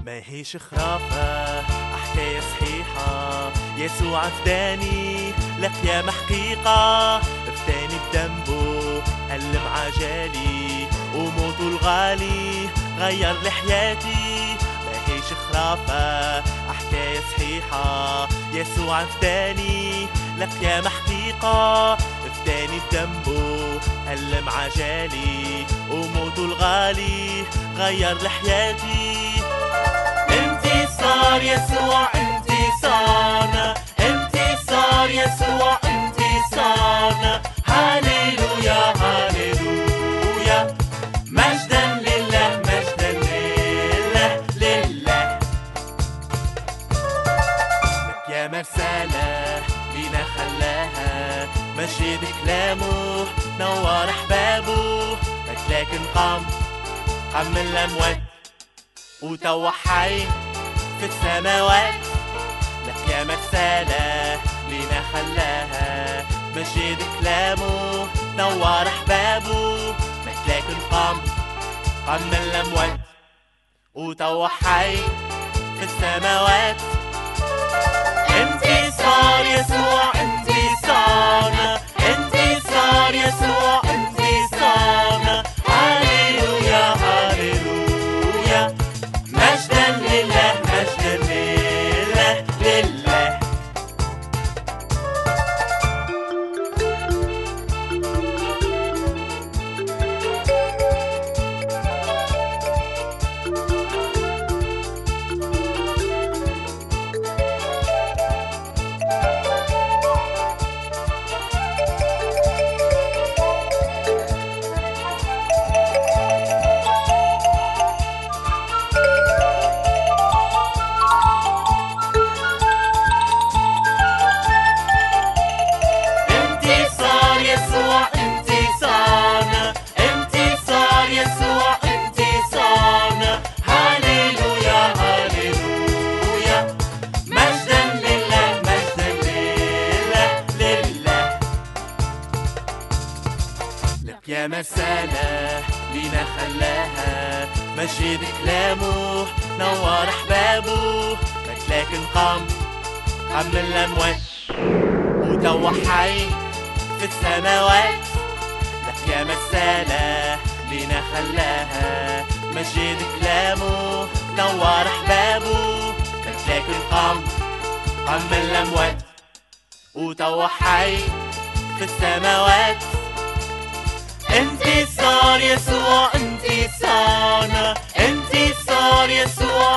ما هيش خرافة حكاية صحيحة يسوع فداني لقيامة حقيقة فداني بدمبو ألم عجالي وموته الغالي غير لحياتي ما هيش خرافة حكاية صحيحة يسوع فداني لقيامة حقيقة فداني بدمبو ألم عجالي وموته الغالي غير لحياتي انتصار يسوع انتصارنا انتصار يسوع انتصارنا هاليلويا هاليلويا مجدا لله مجدا لله لله لك يا مرسالة لينا خلاها مجد كلامه نور احبابه لك لكن قام قام من الاموات وتوا حي في السماوات لك يا مرسالة لينا خلاها مجد كلامه نور احبابه لك لكن قام قام من الاموات وتوا حي في السماوات انتصار يسوع انتصارنا انتصار يسوع انتصارنا هاليلويا هاليلويا مجدا لله مجدا لله لله انتصار يسوع انتصارنا انتصار يسوع انتصارنا هاليلويا هاليلويا مجدا لله مجدا لله لله لك يا مرسالة لينا خلاها مجد كلامه نور احبابه لك لكن قام قام من الاموات وتوا حي في السماوات لك يا مرسالة لينا خلاها مجد كلامه نور احبابه لك لكن قام قام من الاموات وتوا حي في السماوات انتصار يسوع انتصارنا انتصار يسوع